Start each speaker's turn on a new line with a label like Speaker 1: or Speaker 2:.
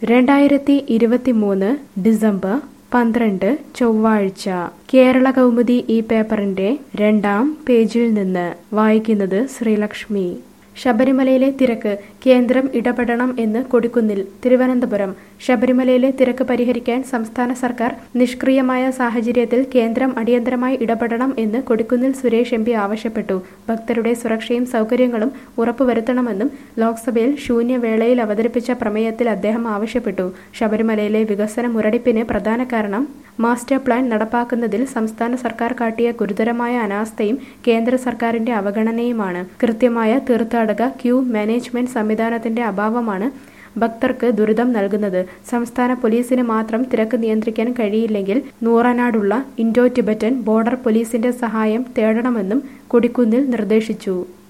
Speaker 1: രണ്ടായിരത്തി ഇരുപത്തിമൂന്ന് ഡിസംബർ പന്ത്രണ്ട് ചൊവ്വാഴ്ച കേരള കൗമുദി ഈ പേപ്പറിന്റെ രണ്ടാം പേജിൽ നിന്ന് വായിക്കുന്നത് ശ്രീലക്ഷ്മി ശബരിമലയിലെ തിരക്ക് കേന്ദ്രം ഇടപെടണം എന്ന് കൊടിക്കുന്നിൽ തിരുവനന്തപുരം ശബരിമലയിലെ തിരക്ക് പരിഹരിക്കാൻ സംസ്ഥാന സർക്കാർ നിഷ്ക്രിയമായ സാഹചര്യത്തിൽ കേന്ദ്രം അടിയന്തരമായി ഇടപെടണം എന്ന് കൊടിക്കുന്നിൽ സുരേഷ് എം പി ആവശ്യപ്പെട്ടു ഭക്തരുടെ സുരക്ഷയും സൗകര്യങ്ങളും ഉറപ്പുവരുത്തണമെന്നും ലോക്സഭയിൽ ശൂന്യവേളയിൽ അവതരിപ്പിച്ച പ്രമേയത്തിൽ അദ്ദേഹം ആവശ്യപ്പെട്ടു ശബരിമലയിലെ വികസന മുരടിപ്പിന് പ്രധാന കാരണം മാസ്റ്റർ പ്ലാൻ നടപ്പാക്കുന്നതിൽ സംസ്ഥാന സർക്കാർ കാട്ടിയ ഗുരുതരമായ അനാസ്ഥയും കേന്ദ്ര സർക്കാരിന്റെ അവഗണനയുമാണ് കൃത്യമായ തീർത്ഥാടക ക്യൂ മാനേജ്മെന്റ് സംവിധാനത്തിന്റെ അഭാവമാണ് ഭക്തർക്ക് ദുരിതം നൽകുന്നത് സംസ്ഥാന പോലീസിന് മാത്രം തിരക്ക് നിയന്ത്രിക്കാൻ കഴിയില്ലെങ്കിൽ നൂറനാടുള്ള ഇൻഡോ ടിബറ്റൻ ബോർഡർ പോലീസിന്റെ സഹായം തേടണമെന്നും കൊടിക്കുന്നിൽ നിർദ്ദേശിച്ചു